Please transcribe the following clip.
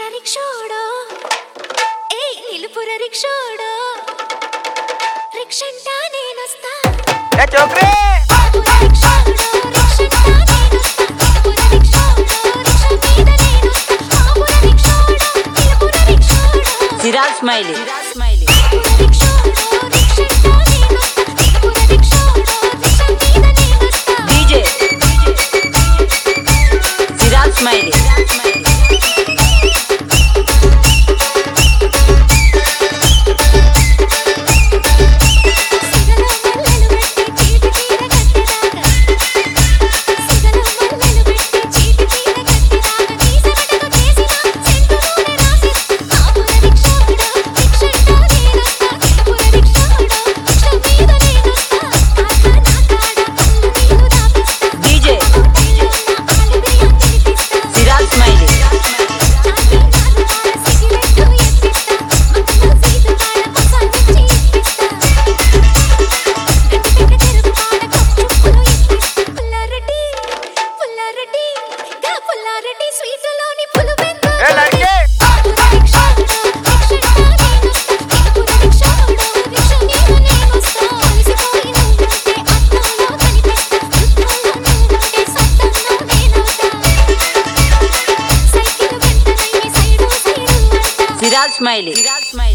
రిక్షోడో ఏ నిలుపుర రిక్షోడో రిక్షంటా నేనొస్తా ఏ చోక్రీ నిలుపుర రిక్షోడో రిక్షంటా నేనొస్తా నిలుపుర రిక్షోడో రిక్ష మీద నేనొస్తా ఆపుర రిక్షోడో నిలుపుర రిక్షోడో సిరాజ్ స్మైలీ సిరాజ్ స్మైలీ రిక్షోడో రిక్షంటా నేనొస్తా నిలుపుర రిక్షోడో రిక్ష మీద నేనొస్తా డీజే సిరాజ్ స్మైలీ సిరాజ్ స్మైలీ సిగలో మల్లెలు పెట్టి చీటి చీర కట్టెదాకా సిగలో మల్లెలు పెట్టి చీటి చీర కట్టెదాకా నీ సెమటకు చేసిన సెంటు నూనె రాసిస్తా ఆపుర రిక్షోడో రిక్షంటా నేనొస్తా నిలుపుర రిక్షోడో రిక్ష మీద నేనొస్తా కాకా నా కాడ కళ్ళు నీళ్ళు దాపిస్తా డీజే నా ఆలిబిరియం తినిపిస్తా సిరాజ్ స్మైలీ చాకి నాలు వాడ సిగరెట్టు ఎత్తిస్తా మంగళ సీటు కాడ మసాజిచ్చి ఇప్పిస్తా గట్టి పెట్ట చెరుకు కాడ కప్పులు ఇప్పిస్తా పుల్లారెడ్డి పుల్లారెడ్డి గా పుల్లారెడ్డి స్వీటులోని పులివెందు ఏ లడ్కే ఆపుర రిక్షోడో రిక్షంటా నేనొస్తా నిలుపుర రిక్షోడో రిక్ష మీద నేనొస్తా అలసిపోయి నువ్వుంటే అద్దంలో కనిపిస్తా యుద్ధంలో నువ్వుంటే సత్తంలో నేనవుతా సైకిల్ వెంటనయ్యి సైడు సైడు అంటా సిరాజ్ స్మైలీ సిరాజ్ స్మైలీ